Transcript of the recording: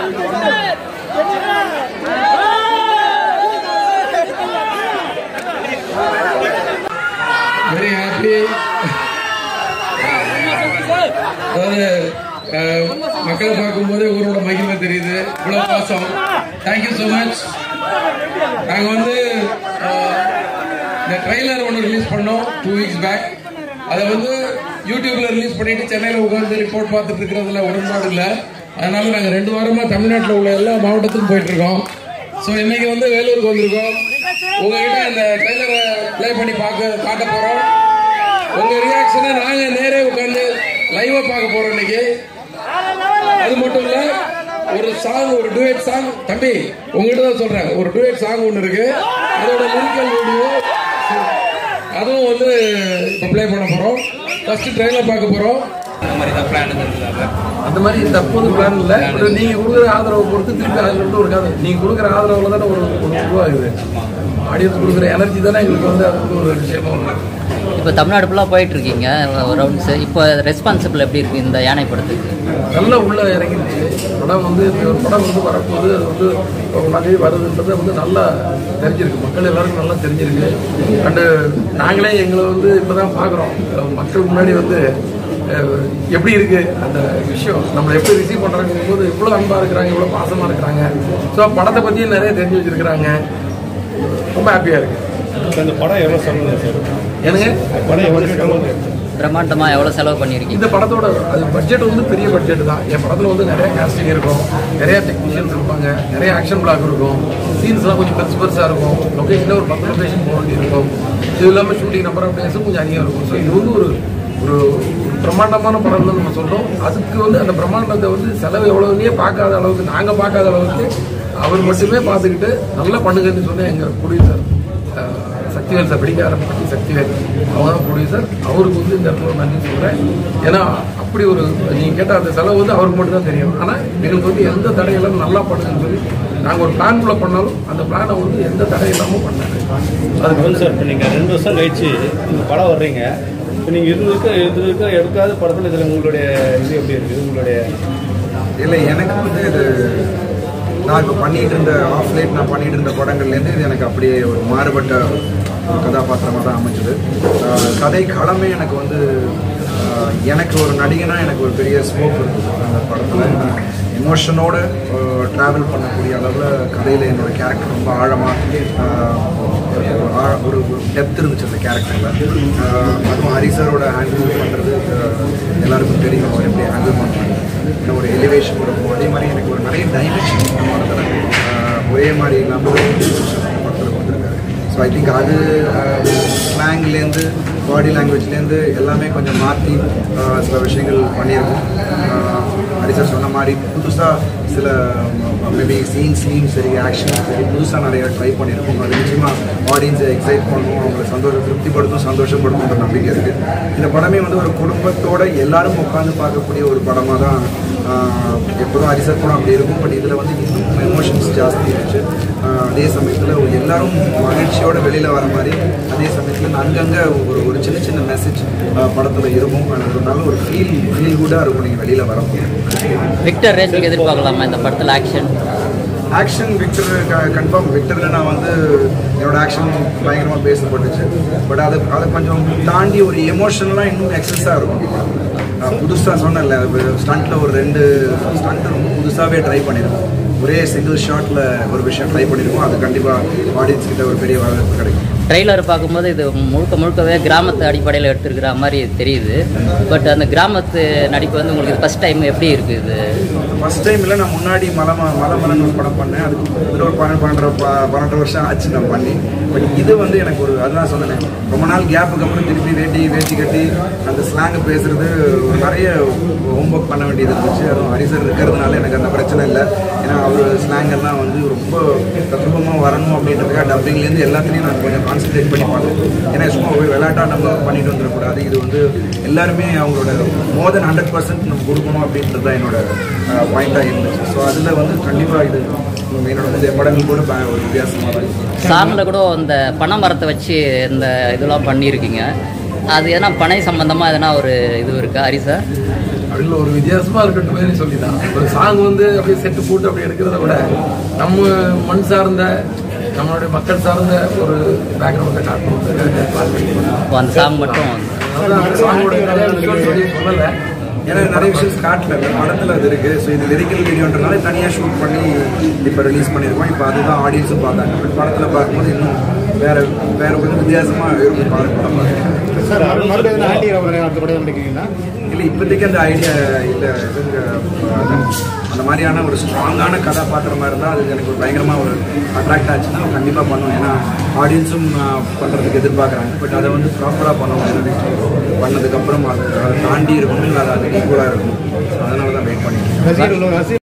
Very happy அதாவது அஹ், மக்களை பார்க்கும்போது ஊரோட மகிமை தெரியுது இவ்வளவு பாசம் தேங்க்யூ ஸோ மச் நாங்கள் வந்து அஹ், இந்த ட்ரெய்லர் ஒன்று ரிலீஸ் பண்ணோம் டூ வீக்ஸ் பேக் அதை வந்து யூடியூப்ல ரிலீஸ் பண்ணிட்டு சென்னையில் உட்காந்து ரிப்போர்ட் பார்த்துட்டு இருக்கிறதுல உடன்பாடு இல்லை அதனால நாங்கள் ரெண்டு வாரமாக தமிழ்நாட்டில் உள்ள எல்லா மாவட்டத்துக்கும் போயிட்டு இருக்கோம் ஸோ இன்னைக்கு வந்து வேலூருக்கு வந்திருக்கோம் உங்ககிட்ட இந்த ட்ரெய்லரை ப்ளே பண்ணி பார்க்க காட்ட போகிறோம் உங்க ரியாக்ஷனை நாங்க நேரே உட்கார்ந்து லைவா பார்க்க போறோம் இன்னைக்கு அது மட்டும் இல்ல ஒரு சாங் ஒரு டுவேட் சாங் தம்பி உங்ககிட்ட தான் சொல்றேன் ஒரு டுவேட் சாங் ஒன்று இருக்கு அதோட லிரிக்கல் வீடியோ அதுவும் வந்து இப்போ ப்ளே பண்ண போறோம் ஃபர்ஸ்ட் ட்ரெயிலர் பார்க்க போறோம் அந்த மாதிரி தான் பிளான் இருந்தது அந்த மாதிரி தற்போது பிளான் இல்லை பட் நீங்க கொடுக்குற ஆதரவை பொறுத்து திருப்பி அதுல இருந்து ஒரு கதை நீங்க கொடுக்குற ஆதரவுல தானே ஒரு ஒரு உருவாகுது ஆடியன்ஸ் கொடுக்குற எனர்ஜி தானே எங்களுக்கு வந்து அது வந்து ஒரு விஷயமா ஒன்று இப்போ தமிழ்நாடு ஃபுல்லாக போயிட்டு இருக்கீங்க ரவுண்ட்ஸு இப்போ ரெஸ்பான்சிபிள் எப்படி இருக்கு இந்த யானை படத்துக்கு நல்லா உள்ள இறங்கிருச்சு படம் வந்து இப்ப ஒரு படம் வந்து வரப்போகுது அது வந்து ஒரு நகை வருதுன்றது வந்து நல்லா தெரிஞ்சிருக்கு மக்கள் எல்லாருக்கும் நல்லா தெரிஞ்சிருக்கு அண்டு நாங்களே எங்களை வந்து இப்போதான் பார்க்குறோம் மக்கள் முன்னாடி வந்து அஹ், எப்படி இருக்கு அந்த விஷயம் நம்மளை எப்படி ரிசீவ் பண்ணுறாங்க போது இவ்வளோ அன்பாக இருக்கிறாங்க இவ்வளோ பாசமாக இருக்கிறாங்க ஸோ படத்தை பற்றியும் நிறைய தெரிஞ்சு வச்சிருக்கிறாங்க ரொம்ப ஹாப்பியாக இருக்கு இந்த படம் எவ்வளோ சொல்லுங்க சார் எனக்கு படம் எவ்வளோ சொல்லுங்க பிரம்மாண்டமாக எவ்வளோ செலவு பண்ணியிருக்கீங்க இந்த படத்தோட அது பட்ஜெட் வந்து பெரிய பட்ஜெட் தான் என் படத்தில் வந்து நிறைய காஸ்டிங் இருக்கும் நிறைய டெக்னீஷியன்ஸ் இருப்பாங்க நிறைய ஆக்ஷன் பிளாக் இருக்கும் சீன்ஸ்லாம் கொஞ்சம் பெருசு பெருசாக இருக்கும் லொக்கேஷனில் ஒரு பத்து லொக்கேஷன் போக வேண்டி இருக்கும் இது இல்லாமல் ஷூட்டிங் நம்பர் ஆஃப் டேஸும் கொஞ்சம் அதிகம் இருக்கும் ஸோ இது வந்து ஒரு ஒரு ஒரு பிரம்மாண்டமான படம் தான் நம்ம சொல்றோம் அதுக்கு வந்து அந்த பிரம்மாண்டத்தை வந்து செலவு எவ்வளவுனே பார்க்காத அளவுக்கு நாங்கள் பார்க்காத அளவுக்கு அவர் மட்டுமே பார்த்துக்கிட்டு நல்லா பண்ணுங்கன்னு சொன்ன எங்கள் ப்ரொடியூசர் சக்திவேல் சார் பிடிக்க ஆரம்பிச்சு சக்திவேல் அவங்க தான் ப்ரொடியூசர் அவருக்கு வந்து இந்த இடத்துல நன்றி சொல்கிறேன் ஏன்னா அப்படி ஒரு நீங்கள் கேட்ட அந்த செலவு வந்து அவருக்கு மட்டும் தான் தெரியும் ஆனால் எங்களுக்கு வந்து எந்த தடை இல்லாமல் நல்லா பண்ணுங்கன்னு சொல்லி நாங்கள் ஒரு பிளான் குள்ள பண்ணாலும் அந்த பிளானை வந்து எந்த தடை இல்லாமல் பண்ணாரு அதுக்கு வந்து சார் இப்போ நீங்கள் ரெண்டு வருஷம் கழிச்சு இந்த படம் வர்றீங்க இப்போ நீங்கள் இது இருக்க இது இருக்க எடுக்காத படத்தில் இதில் உங்களுடைய இது எப்படி இருக்குது உங்களுடைய இல்லை எனக்கு வந்து இது நான் இப்போ பண்ணிட்டு இருந்த ஆஃப் லைட் நான் பண்ணிட்டு இருந்த படங்கள்லேருந்து இது எனக்கு அப்படியே ஒரு மாறுபட்ட ஒரு கதாபாத்திரமாக தான் அமைஞ்சது ஆஹ் கதை களமே எனக்கு வந்து ஆஹ் எனக்கு ஒரு நடிகனா எனக்கு ஒரு பெரிய ஸ்கோப் இருக்குது அந்த படத்தில் எமோஷனோட ட்ராவல் பண்ணக்கூடிய அளவில் கதையில் என்னோட கேரக்டர் ரொம்ப ஆழமாக ஒரு டெப்த் இருந்துச்சு அந்த கேரக்டரில் அதுவும் ஹரிசரோட ஹேண்டில் பண்ணுறது எல்லாருக்கும் தெரியும் அவர் எப்படி ஹேண்டில் பண்ணுறாங்க இன்னும் ஒரு எலிவேஷன் இருக்கும் அதே மாதிரி எனக்கு ஒரு நிறைய டைமென்ஷன் படத்தில் ஒரே மாதிரி இல்லாமல் ஒரு படத்தில் கொடுத்துருக்காரு ஸோ ஐ திங்க் அது ஸ்லாங்லேருந்து பாடி லாங்குவேஜ்லேருந்து எல்லாமே கொஞ்சம் மாற்றி சில விஷயங்கள் பண்ணியிருக்கோம் ஹரி சார் சொன்ன மாதிரி புதுசாக சில மேபி சீன்ஸ்லையும் சரி ஆக்ஷனும் சரி புதுசாக நிறைய ட்ரை பண்ணியிருக்கோம் அது நிச்சயமாக ஆடியன்ஸை எக்ஸைட் பண்ணணும் அவங்களை சந்தோஷம் திருப்திப்படுத்தும் சந்தோஷப்படுத்துன்ற நம்பிக்கை இருக்குது இந்த படமே வந்து ஒரு குடும்பத்தோட எல்லாரும் உட்காந்து பார்க்கக்கூடிய ஒரு படமாக தான் ஆஹ், எப்போதும் ஹரிசர் படம் அப்படி இருக்கும் பட் இதில் வந்து இன்னும் எமோஷன்ஸ் ஜாஸ்தி இருந்துச்சு ஆஹ், அதே சமயத்தில் எல்லாரும் மகிழ்ச்சியோட வெளியில் வர மாதிரி அதே சமயத்தில் அங்கங்கே ஒரு ஒரு சின்ன சின்ன மெசேஜ் படத்தில் இருக்கும் எனக்கு ஒரு நல்ல ஒரு ஃபீல் ஃபீல் குட்டாக இருக்கும் நீங்கள் வெளியில் வரப்போ விக்டர் ரேஞ்சுக்கு எதிர்பார்க்கலாமா இந்த படத்தில் ஆக்ஷன் ஆக்ஷன் விக்டர் கன்ஃபார்ம் விக்டரில் நான் வந்து என்னோட ஆக்ஷன் பயங்கரமாக பேசப்பட்டுச்சு பட் அது அதை கொஞ்சம் தாண்டி ஒரு எமோஷனலாக இன்னும் எக்ஸஸாக இருக்கும் நான் புதுசாக சொன்னேன்ல ஸ்டண்ட்டில் ஒரு ரெண்டு ஸ்டண்ட் ரொம்ப புதுசாகவே ட்ரை பண்ணியிருக்கோம் ஒரே சிங்கிள் ஷாட்டில் ஒரு விஷயம் ட்ரை பண்ணியிருக்கோம் அது கண்டிப்பாக ஆடியன்ஸ் கிட்ட ஒரு பெரிய வரவேற்பு கிடைக்கும் ட்ரெய்லர் பார்க்கும்போது இது முழுக்க முழுக்கவே கிராமத்து அடிப்படையில் எடுத்திருக்கிற மாதிரி தெரியுது பட் அந்த கிராமத்து நடிப்பு வந்து உங்களுக்கு ஃபஸ்ட் டைம் எப்படி இருக்குது இது ஃபர்ஸ்ட் டைமில் நான் முன்னாடி மலை ம- மலை மலன் ஒரு படம் பண்ணேன் அதுக்கு இதில் ஒரு பன்னெண்டு பன்னெண்டு ப- பன்னெண்டு வருஷம் ஆச்சு நான் பண்ணி பட் இது வந்து எனக்கு ஒரு அதுதான் சொன்னேன் ரொம்ப நாள் கேப்புக்கு அப்புறம் திருப்பி வேட்டி வேட்டி கட்டி அந்த ஸ்லாங் பேசுறது ஒரு நிறைய ஹோம்ஒர்க் பண்ண வேண்டியது இருந்துச்சு அதுவும் ஹரிசர் இருக்கிறதுனால எனக்கு அந்த பிரச்சனை இல்லை ஏன்னா அவர் ஸ்லாங் எல்லாம் வந்து ரொம்ப தத்ரூபமாக வரணும் அப்படின்றதுக்காக டப்பிங்லேருந்து எல்லாத்துலேயும் நான் கொஞ்சம் கான்சென்ட்ரேட் பண்ணி பார்த்தேன் ஏன்னா சும்மா போய் விளையாட்டா நம்ம பண்ணிட்டு வந்துடக்கூடாது இது வந்து எல்லாருமே அவங்களோட மோர் தென் ஹண்ட்ரட் பர்சன்ட் நம்ம கொடுக்கணும் அப்படின்றது தான் என்னோட பாயிண்டாக இருந்துச்சு ஸோ அதில் வந்து கண்டிப்பாக இது என்னோட இந்த படங்கள் கூட ப- ஒரு வித்தியாசமாக தான் இருக்கு. சாங்கில் கூட இந்த பனை மரத்தை வச்சு இந்த இதெல்லாம் பண்ணியிருக்கீங்க அது எதனா பனை சம்பந்தமாக எதனா ஒரு இது இருக்கா ஹரிசா அப்படின்னு ஒரு வித்தியாசமா இருக்கட்டும் சொல்லி தான் ஒரு சாங் வந்து அப்படியே செட்டு போட்டு அப்படி எடுக்கிறத விட நம்ம மண் சார்ந்த நம்மளுடைய மக்கள் சார்ந்த ஒரு பேக்ரவுண்டை காட்டணும் இப்போ அந்த சாங் மட்டும் அதான் அந்த சாங்கோட கதை விஷயம் சொல்லி சொல்லலை ஏன்னா நிறைய விஷயம் காட்டல இந்த படத்தில் அது இருக்குது ஸோ இது லிரிக்கல் வீடியோன்றனால தனியாக ஷூட் பண்ணி இப்போ ரிலீஸ் பண்ணியிருக்கோம் இப்போ அதுதான் ஆடியன்ஸும் பார்த்தாங்க பட் படத்தில் பார்க்கும்போது இன்னும் வேற வேற கொஞ்சம் வித்தியாசமாக இருக்கும் பாருங்க படம் பார்க்க சார் மறுபடியும் ஆண்டி அடுத்த படம் நடிக்கிறீங்கன்னா இல்லை இப்போதைக்கு அந்த ஐடியா இல்லை இதுங்க, அந்த மாதிரியான ஒரு ஸ்ட்ராங்கான கதாபாத்திரமாக இருந்தால் அது எனக்கு ஒரு பயங்கரமாக ஒரு அட்ராக்ட் ஆச்சுன்னா கண்டிப்பாக பண்ணுவோம் ஏன்னா ஆடியன்ஸும் பண்ணுறதுக்கு எதிர்பார்க்குறாங்க பட் அதை வந்து ப்ராப்பராக பண்ணுவோம் ஏன்னா பண்ணதுக்கப்புறம் அது அதை தாண்டி இருக்கணும் இல்லை அது அது ஈக்குவலாக இருக்கணும் அதனால தான் வெயிட் பண்ணிட்டு இருக்கேன். ரசிகர்கள் ரசிகர்